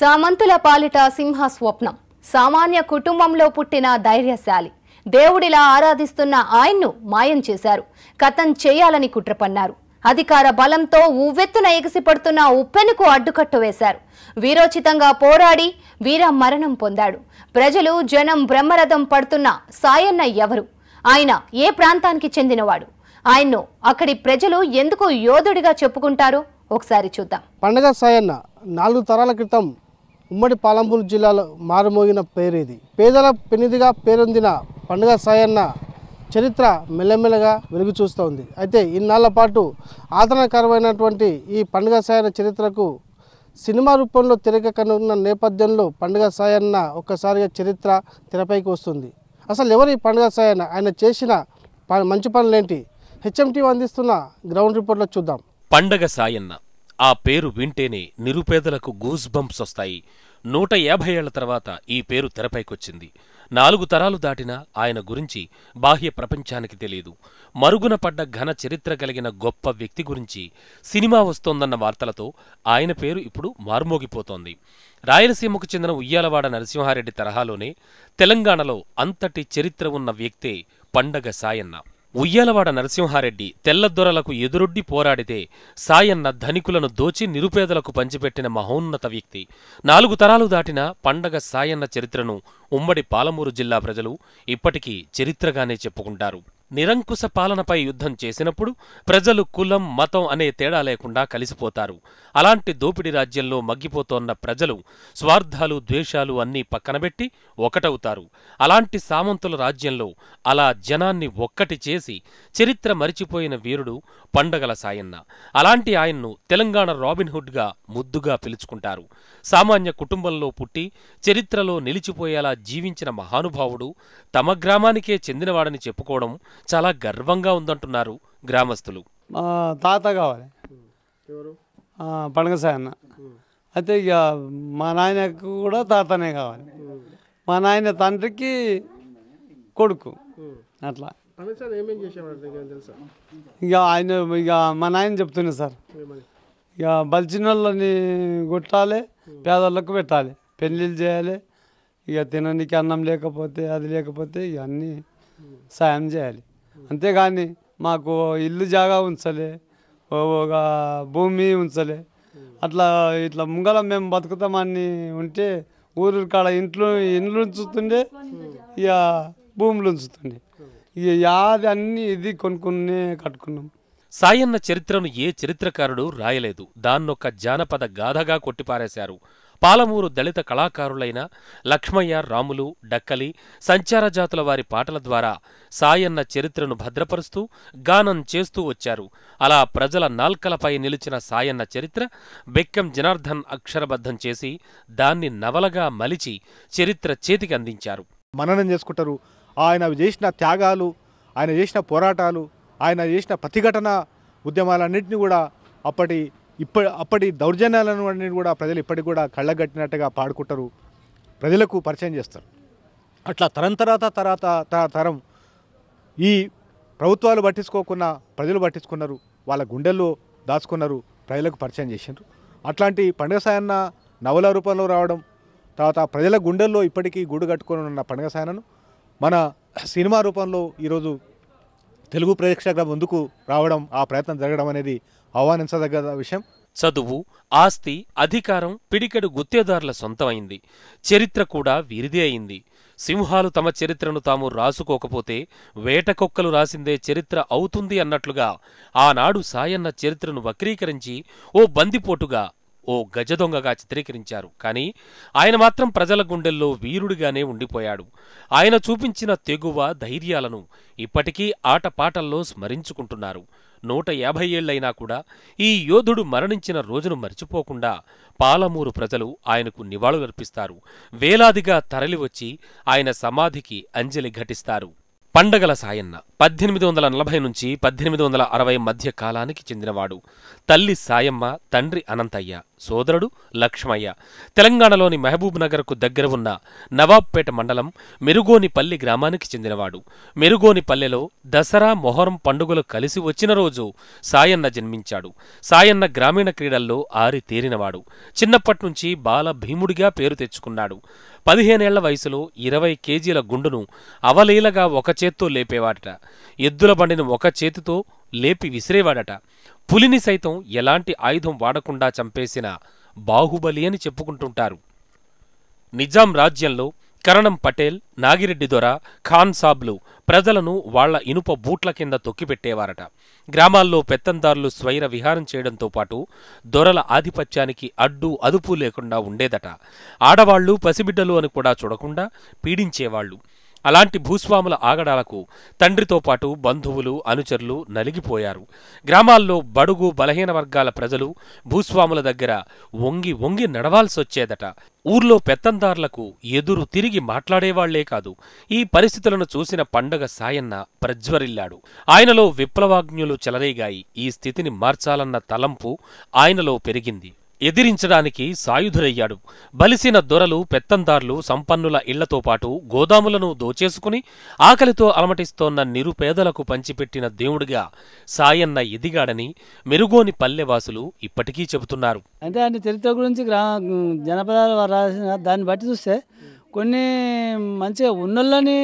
సామంతుల పాలిట సింహ స్వప్నం సామాన్య కుటుంబంలో పుట్టిన ధైర్యశాలి దేవుడిలా ఆరాధిస్తున్న ఆయన్ను మాయం చేశారు కథం చేయాలని కుట్రపన్నారు అధికార బలంతో ఉవ్వెత్తున ఎగిసిపడుతున్న ఉప్పెనుకు అడ్డుకట్టు వేశారు వీరోచితంగా పోరాడి వీర మరణం పొందాడు ప్రజలు జనం బ్రహ్మరథం పడుతున్న సాయన్న ఎవరు ఆయన ఏ ప్రాంతానికి చెందినవాడు ఆయన్ను అక్కడి ప్రజలు ఎందుకు యోధుడిగా చెప్పుకుంటారో ఒకసారి చూద్దాం పండగ సాయన్న నాలుగు తరాల క్రితం ఉమ్మడి పాలంపూర్ జిల్లాలో మారుమోగిన పేరు ఇది పేదల పెనిదిగా పేరొందిన పండగ సాయన్న చరిత్ర మెల్లమెల్లగా వెలుగు చూస్తోంది అయితే ఇన్నాళ్ల పాటు ఆదరణకరమైనటువంటి ఈ పండుగ సాయన్న చరిత్రకు సినిమా రూపంలో తెరకెక్కనున్న నేపథ్యంలో పండుగ సాయన్న ఒక్కసారిగా చరిత్ర తెరపైకి వస్తుంది అసలు ఎవరు ఈ పండుగ సాయన్న ఆయన చేసిన ప- మంచి పనులేంటి హెచ్ఎంటీ అందిస్తున్న గ్రౌండ్ రిపోర్ట్లో చూద్దాం పండగ సాయన్న ఆ పేరు వింటేనే నిరుపేదలకు గూస్ బంప్స్ వస్తాయి నూట యాభై ఏళ్ల తర్వాత ఈ పేరు తెరపైకొచ్చింది నాలుగు తరాలు దాటినా ఆయన గురించి బాహ్య ప్రపంచానికి తెలియదు మరుగున పడ్డ ఘన చరిత్ర కలిగిన గొప్ప వ్యక్తి గురించి సినిమా వస్తోందన్న వార్తలతో ఆయన పేరు ఇప్పుడు మార్మోగిపోతోంది రాయలసీమకు చెందిన ఉయ్యాలవాడ నరసింహారెడ్డి తరహాలోనే తెలంగాణలో అంతటి చరిత్ర ఉన్న వ్యక్తే పండగ సాయన్న ఉయ్యాలవాడ నరసింహారెడ్డి తెల్లదొరలకు ఎదురొడ్డి పోరాడితే సాయన్న ధనికులను దోచి నిరుపేదలకు పంచిపెట్టిన మహోన్నత వ్యక్తి నాలుగు తరాలు దాటిన పండగ సాయన్న చరిత్రను ఉమ్మడి పాలమూరు జిల్లా ప్రజలు ఇప్పటికీ చరిత్రగానే చెప్పుకుంటారు నిరంకుశ పాలనపై యుద్ధం చేసినప్పుడు ప్రజలు కులం మతం అనే తేడా లేకుండా కలిసిపోతారు అలాంటి దోపిడీ రాజ్యంలో మగ్గిపోతోన్న ప్రజలు స్వార్థాలు ద్వేషాలు అన్నీ పక్కనబెట్టి ఒకటవుతారు అలాంటి సామంతుల రాజ్యంలో అలా జనాన్ని ఒక్కటి చేసి చరిత్ర మరిచిపోయిన వీరుడు పండగల సాయన్న అలాంటి ఆయన్ను తెలంగాణ రాబిన్హుడ్గా ముద్దుగా పిలుచుకుంటారు సామాన్య కుటుంబంలో పుట్టి చరిత్రలో నిలిచిపోయేలా జీవించిన మహానుభావుడు తమ గ్రామానికే చెందినవాడని చెప్పుకోవడం చాలా గర్వంగా ఉందంటున్నారు గ్రామస్తులు మా తాత కావాలి ఆ, పండగ సాయన్న అయితే ఇక మా నాయనకు కూడా తాతనే కావాలి మా నాయన తండ్రికి కొడుకు అట్లా ఏమేం చేసేవాడు తెలుసా ఇక ఆయన ఇక మా నాయన చెప్తున్నా సార్ ఇక బలిచినోళ్ళని కొట్టాలి పేదోళ్ళకు పెట్టాలి పెళ్ళిళ్ళు చేయాలి ఇక తినడానికి అన్నం లేకపోతే అది లేకపోతే ఇక అన్నీ సాయం చేయాలి అంతేగాని మాకు ఇల్లు జాగా ఉంచలే ఓ- ఒక భూమి ఉంచలే అట్లా ఇట్లా ముంగల మేము బతుకుతామని ఉంటే ఊరు కాడ ఇంట్లో ఇండ్లు ఉంచుతుండే ఇక భూములు ఉంచుతుండే ఇక యాది అన్నీ ఇది కొనుక్కునే కట్టుకున్నాం సాయన్న చరిత్రను ఏ చరిత్రకారుడు రాయలేదు దాన్నొక్క జానపద గాథగా కొట్టిపారేశారు పాలమూరు దళిత కళాకారులైన లక్ష్మయ్య రాములు డక్కలి సంచార జాతుల వారి పాటల ద్వారా సాయన్న చరిత్రను భద్రపరుస్తూ గానం చేస్తూ వచ్చారు అలా ప్రజల నాల్కలపై నిలిచిన సాయన్న చరిత్ర బెక్కం జనార్దన్ అక్షరబద్ధం చేసి దాన్ని నవలగా మలిచి చరిత్ర చేతికి అందించారు మననం చేసుకుంటారు ఆయన చేసిన త్యాగాలు ఆయన చేసిన పోరాటాలు ఆయన చేసిన ప్రతిఘటన ఉద్యమాలన్నింటినీ కూడా అప్పటి ఇప్పటి అప్పటి దౌర్జన్యాలను అన్నిటిని కూడా ప్రజలు ఇప్పటికి కూడా కళ్ళగట్టినట్టుగా పాడుకుంటారు ప్రజలకు పరిచయం చేస్తారు అట్లా తరం తర్వాత తర్వాత త- తరం ఈ ప్రభుత్వాలు పట్టించుకోకుండా ప్రజలు పట్టించుకున్నారు వాళ్ళ గుండెల్లో దాచుకున్నారు ప్రజలకు పరిచయం చేసిండ్రు అట్లాంటి పండుగ సాయన్న నవల రూపంలో రావడం తర్వాత ప్రజల గుండెల్లో ఇప్పటికీ గూడు కట్టుకొని ఉన్న పండుగ సాయనను మన సినిమా రూపంలో ఈరోజు తెలుగు ప్రేక్షకుల ముందుకు రావడం ఆ ప్రయత్నం జరగడం అనేది ఆహ్వానించదగ్గ విషయం చదువు ఆస్తి అధికారం పిడికెడు గుత్తేదారుల సొంతమైంది చరిత్ర కూడా వీరిదే అయింది సింహాలు తమ చరిత్రను తాము రాసుకోకపోతే వేటకొక్కలు రాసిందే చరిత్ర అవుతుంది అన్నట్లుగా ఆనాడు సాయన్న చరిత్రను వక్రీకరించి ఓ బందిపోటుగా ఓ గజదొంగగా చిత్రీకరించారు కానీ ఆయన మాత్రం ప్రజల గుండెల్లో వీరుడిగానే ఉండిపోయాడు ఆయన చూపించిన తెగువ ధైర్యాలను ఇప్పటికీ ఆటపాటల్లో స్మరించుకుంటున్నారు నూట యాభై ఏళ్లైనా కూడా ఈ యోధుడు మరణించిన రోజును మర్చిపోకుండా పాలమూరు ప్రజలు ఆయనకు నివాళులర్పిస్తారు వేలాదిగా తరలివచ్చి ఆయన సమాధికి అంజలి ఘటిస్తారు పండగల సాయన్న పద్దెనిమిది వందల నలభై నుంచి పద్దెనిమిది వందల అరవై మధ్య కాలానికి చెందినవాడు తల్లి సాయమ్మ తండ్రి అనంతయ్య సోదరుడు లక్ష్మయ్య తెలంగాణలోని మహబూబ్ నగర్కు దగ్గర ఉన్న నవాబ్పేట మండలం మెరుగోనిపల్లి గ్రామానికి చెందినవాడు మెరుగోనిపల్లెలో దసరా మొహరం పండుగలు కలిసి వచ్చిన రోజు సాయన్న జన్మించాడు సాయన్న గ్రామీణ క్రీడల్లో ఆరి తేరినవాడు చిన్నప్పట్నుంచి బాల భీముడిగా పేరు తెచ్చుకున్నాడు పదిహేనేళ్ల వయసులో ఇరవై కేజీల గుండును అవలీలగా ఒక చేత్తో లేపేవాడట ఎద్దుల బండిని ఒక చేతితో లేపి విసిరేవాడట పులిని సైతం ఎలాంటి ఆయుధం వాడకుండా చంపేసిన బాహుబలి అని చెప్పుకుంటుంటారు నిజాం రాజ్యంలో కరణం పటేల్ నాగిరెడ్డి దొర ఖాన్ సాబ్లు ప్రజలను వాళ్ల ఇనుప బూట్ల కింద తొక్కిపెట్టేవారట గ్రామాల్లో పెత్తందారులు స్వైర విహారం చేయడంతో పాటు దొరల ఆధిపత్యానికి అడ్డు అదుపు లేకుండా ఉండేదట ఆడవాళ్లు పసిబిడ్డలు అని కూడా చూడకుండా పీడించేవాళ్లు అలాంటి భూస్వాముల ఆగడాలకు తండ్రితో పాటు బంధువులు అనుచరులు నలిగిపోయారు గ్రామాల్లో బడుగు బలహీన వర్గాల ప్రజలు భూస్వాముల దగ్గర వంగి వంగి నడవాల్సొచ్చేదట ఊర్లో పెత్తందార్లకు ఎదురు తిరిగి మాట్లాడేవాళ్లే కాదు ఈ పరిస్థితులను చూసిన పండగ సాయన్న ప్రజ్వరిల్లాడు ఆయనలో విప్లవాజ్ఞులు చెలరేగాయి ఈ స్థితిని మార్చాలన్న తలంపు ఆయనలో పెరిగింది ఎదిరించడానికి సాయుధులయ్యాడు బలిసిన దొరలు పెత్తందార్లు సంపన్నుల ఇళ్లతో పాటు గోదాములను దోచేసుకుని ఆకలితో అలమటిస్తోన్న నిరుపేదలకు పంచిపెట్టిన దేవుడిగా సాయన్న ఎదిగాడని మెరుగోని పల్లెవాసులు ఇప్పటికీ చెబుతున్నారు అంటే ఆయన చరిత్ర గురించి గ్రా జనపదాలు వారు రాసిన దాన్ని బట్టి చూస్తే కొన్ని మంచిగా ఉన్నోళ్ళని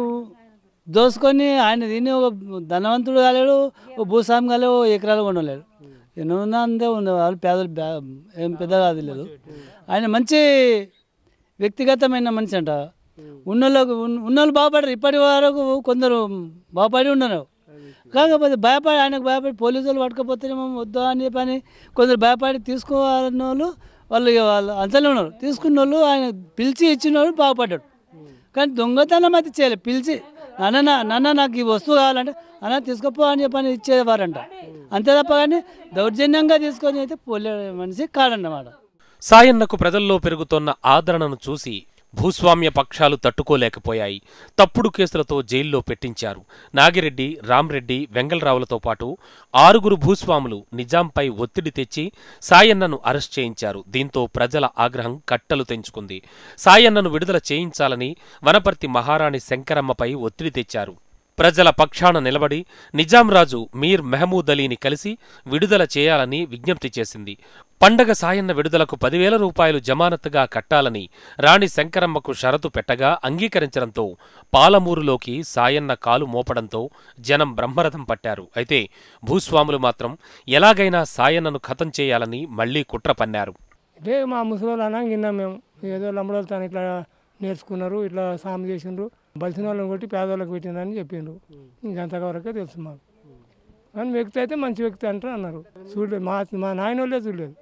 దోసుకొని ఆయన దీన్ని ఒక ధనవంతుడు కాలేడు ఓ భూస్వామి కాలేడు ఓ ఎకరాలు కొనలేడు ఎన్నున్నా అంతే ఉండే వాళ్ళు పేదలు బ్యా- ఏం పెద్ద కాదు లేదు ఆయన మంచి వ్యక్తిగతమైన మనిషి అంట ఉన్నోళ్ళకు ఉన్న- ఉన్నోళ్ళు బాగుపడరు ఇప్పటి వరకు కొందరు బాగుపడి ఉండరు కాకపోతే భయపడి ఆయనకు భయపడి పోలీసులు పట్టుకపోతేనేమో వద్దా అని చెప్పని కొందరు భయపడి తీసుకోవాలన్న వాళ్ళు వాళ్ళు ఇక వాళ్ళు అంతలో ఉన్నారు తీసుకున్న వాళ్ళు ఆయన పిలిచి ఇచ్చిన వాళ్ళు బాగుపడ్డాడు కానీ దొంగతనం అయితే చేయలేదు పిలిచి నాన్న నా- నాన్న నాకు ఈ వస్తువు కావాలంటే అన్న తీసుకుపో అని చెప్పని ఇచ్చేవారంట అంతే తప్ప కానీ దౌర్జన్యంగా తీసుకొని అయితే పోలే మనిషి కాడన్నమాట సాయన్నకు ప్రజల్లో పెరుగుతోన్న ఆదరణను చూసి భూస్వామ్య పక్షాలు తట్టుకోలేకపోయాయి తప్పుడు కేసులతో జైల్లో పెట్టించారు నాగిరెడ్డి రామ్రెడ్డి వెంగళరావులతో పాటు ఆరుగురు భూస్వాములు నిజాంపై ఒత్తిడి తెచ్చి సాయన్నను అరెస్ట్ చేయించారు దీంతో ప్రజల ఆగ్రహం కట్టలు తెంచుకుంది సాయన్నను విడుదల చేయించాలని వనపర్తి మహారాణి శంకరమ్మపై ఒత్తిడి తెచ్చారు ప్రజల పక్షాన నిలబడి నిజాం రాజు మీర్ మెహమూద్ అలీని కలిసి విడుదల చేయాలని విజ్ఞప్తి చేసింది పండగ సాయన్న విడుదలకు పదివేల రూపాయలు జమానత్తుగా కట్టాలని రాణి శంకరమ్మకు షరతు పెట్టగా అంగీకరించడంతో పాలమూరులోకి సాయన్న కాలు మోపడంతో జనం బ్రహ్మరథం పట్టారు అయితే భూస్వాములు మాత్రం ఎలాగైనా సాయన్నను ఖతం చేయాలని మళ్లీ కుట్ర పన్నారు ఇదే మా ముసలి అన్నా విన్నాం మేము ఏదో లంబడోళ్ళతో ఇట్లా నేర్చుకున్నారు ఇట్లా సాము చేసిండ్రు బలిసిన వాళ్ళని కొట్టి పేదవాళ్ళకి పెట్టిండ్రని చెప్పిండ్రు ఇంకంతవరకే తెలుసు మాకు కానీ వ్యక్తి అయితే మంచి వ్యక్తి అంటారు అన్నారు చూడలేదు మా మా నాయన వాళ్ళే చూడలేదు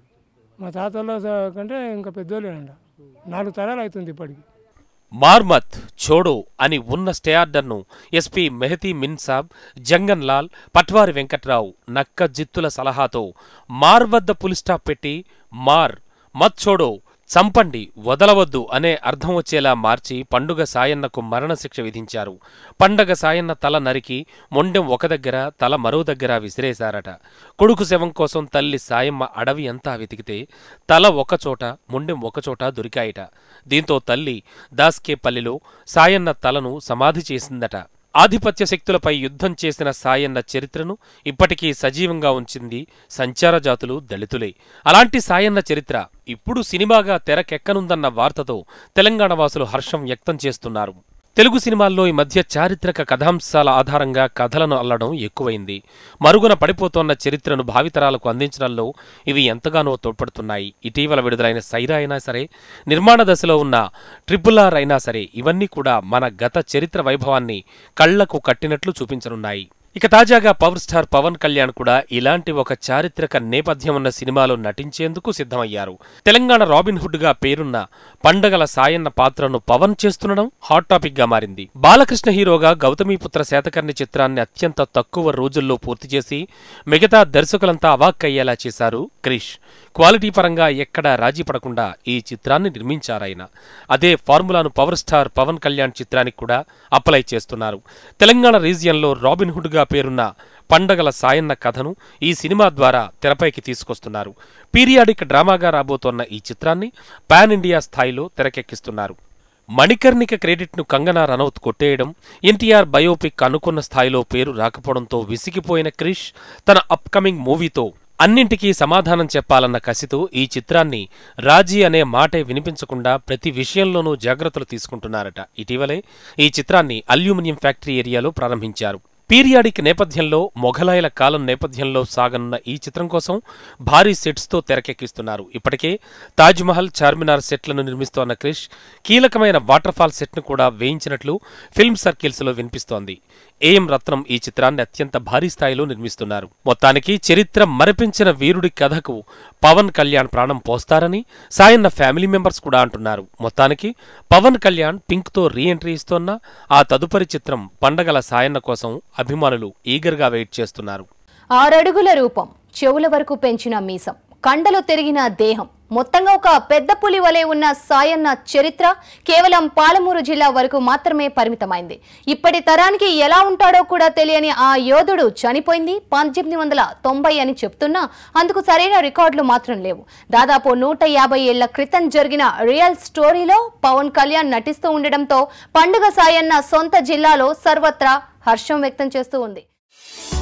మా తాత వాళ్ళ కంటే ఇంకా పెద్దోళ్ళేనంట నాలుగు తరాలు అవుతుంది ఇప్పటికి మార్మత్ చోడో అని ఉన్న స్టే ఆర్డర్ను ఎస్పీ మెహతీ మిన్సాబ్ జంగన్ లాల్ పట్వారి వెంకట్రావు నక్క జిత్తుల సలహాతో మార్ వద్ద పులిస్టాప్ పెట్టి మార్ మత్ చోడో చంపండి వదలవద్దు అనే అర్థం వచ్చేలా మార్చి పండుగ సాయన్నకు మరణశిక్ష విధించారు పండగ సాయన్న తల నరికి మొండెం ఒక దగ్గర తల మరో దగ్గర విసిరేశారట కొడుకు శవం కోసం తల్లి సాయమ్మ అడవి అంతా వెతికితే తల ఒకచోట మొండెం ఒకచోట దొరికాయట దీంతో తల్లి దాస్కేపల్లిలో సాయన్న తలను సమాధి చేసిందట ఆధిపత్య శక్తులపై యుద్ధం చేసిన సాయన్న చరిత్రను ఇప్పటికీ సజీవంగా ఉంచింది సంచార జాతులు దళితులే అలాంటి సాయన్న చరిత్ర ఇప్పుడు సినిమాగా తెరకెక్కనుందన్న వార్తతో తెలంగాణ వాసులు హర్షం వ్యక్తం చేస్తున్నారు తెలుగు సినిమాల్లో ఈ మధ్య చారిత్రక కథాంశాల ఆధారంగా కథలను అల్లడం ఎక్కువైంది మరుగున పడిపోతోన్న చరిత్రను భావితరాలకు అందించడంలో ఇవి ఎంతగానో తోడ్పడుతున్నాయి ఇటీవల విడుదలైన సైరా అయినా సరే నిర్మాణ దశలో ఉన్న ట్రిపుల్ ఆర్ అయినా సరే ఇవన్నీ కూడా మన గత చరిత్ర వైభవాన్ని కళ్లకు కట్టినట్లు చూపించనున్నాయి ఇక తాజాగా పవర్ స్టార్ పవన్ కళ్యాణ్ కూడా ఇలాంటి ఒక చారిత్రక నేపథ్యం ఉన్న సినిమాలో నటించేందుకు సిద్ధమయ్యారు తెలంగాణ రాబిన్ హుడ్ గా పేరున్న పండగల సాయన్న పాత్రను పవన్ చేస్తుండడం హాట్ టాపిక్ గా మారింది బాలకృష్ణ హీరోగా గౌతమీపుత్ర శాతకర్ణి చిత్రాన్ని అత్యంత తక్కువ రోజుల్లో పూర్తి చేసి మిగతా దర్శకులంతా అవాక్కయ్యేలా చేశారు క్రిష్ క్వాలిటీ పరంగా ఎక్కడా రాజీ పడకుండా ఈ చిత్రాన్ని నిర్మించారాయన అదే ఫార్ములాను పవర్ స్టార్ పవన్ కళ్యాణ్ చిత్రానికి కూడా అప్లై చేస్తున్నారు తెలంగాణ రీజియన్లో రాబిన్ హుడ్ గా పేరున్న పండగల సాయన్న కథను ఈ సినిమా ద్వారా తెరపైకి తీసుకొస్తున్నారు పీరియాడిక్ డ్రామాగా రాబోతోన్న ఈ చిత్రాన్ని పాన్ ఇండియా స్థాయిలో తెరకెక్కిస్తున్నారు మణికర్ణిక క్రెడిట్ను కంగనా రనౌత్ కొట్టేయడం ఎన్టీఆర్ బయోపిక్ అనుకున్న స్థాయిలో పేరు రాకపోవడంతో విసిగిపోయిన క్రిష్ తన అప్కమింగ్ మూవీతో అన్నింటికీ సమాధానం చెప్పాలన్న కసితో ఈ చిత్రాన్ని రాజీ అనే మాటే వినిపించకుండా ప్రతి విషయంలోనూ జాగ్రత్తలు తీసుకుంటున్నారట ఇటీవలే ఈ చిత్రాన్ని అల్యూమినియం ఫ్యాక్టరీ ఏరియాలో ప్రారంభించారు పీరియాడిక్ నేపథ్యంలో మొఘలాయల కాలం నేపథ్యంలో సాగనున్న ఈ చిత్రం కోసం భారీ సెట్స్తో తెరకెక్కిస్తున్నారు ఇప్పటికే తాజ్మహల్ చార్మినార్ సెట్లను నిర్మిస్తోన్న క్రిష్ కీలకమైన వాటర్ఫాల్ సెట్ను కూడా వేయించినట్లు ఫిల్మ్ సర్కిల్స్లో వినిపిస్తోంది ఏఎం రత్నం ఈ చిత్రాన్ని అత్యంత భారీ స్థాయిలో నిర్మిస్తున్నారు మొత్తానికి చరిత్ర మరపించిన వీరుడి కథకు పవన్ కళ్యాణ్ ప్రాణం పోస్తారని సాయన్న ఫ్యామిలీ మెంబర్స్ కూడా అంటున్నారు మొత్తానికి పవన్ కళ్యాణ్ పింక్తో రీ ఎంట్రీ ఇస్తోన్న ఆ తదుపరి చిత్రం పండగల సాయన్న కోసం అభిమానులు ఈగర్గా వెయిట్ చేస్తున్నారు ఆరడుగుల రూపం చెవుల వరకు పెంచిన మీసం కండలు తిరిగిన దేహం మొత్తంగా ఒక పెద్ద పులి వలె ఉన్న సాయన్న చరిత్ర కేవలం పాలమూరు జిల్లా వరకు మాత్రమే పరిమితమైంది ఇప్పటి తరానికి ఎలా ఉంటాడో కూడా తెలియని ఆ యోధుడు చనిపోయింది పద్దెనిమిది వందల తొంభై అని చెప్తున్నా అందుకు సరైన రికార్డులు మాత్రం లేవు దాదాపు నూట యాభై ఏళ్ల క్రితం జరిగిన రియల్ స్టోరీలో పవన్ కళ్యాణ్ నటిస్తూ ఉండడంతో పండుగ సాయన్న సొంత జిల్లాలో సర్వత్రా హర్షం వ్యక్తం చేస్తూ ఉంది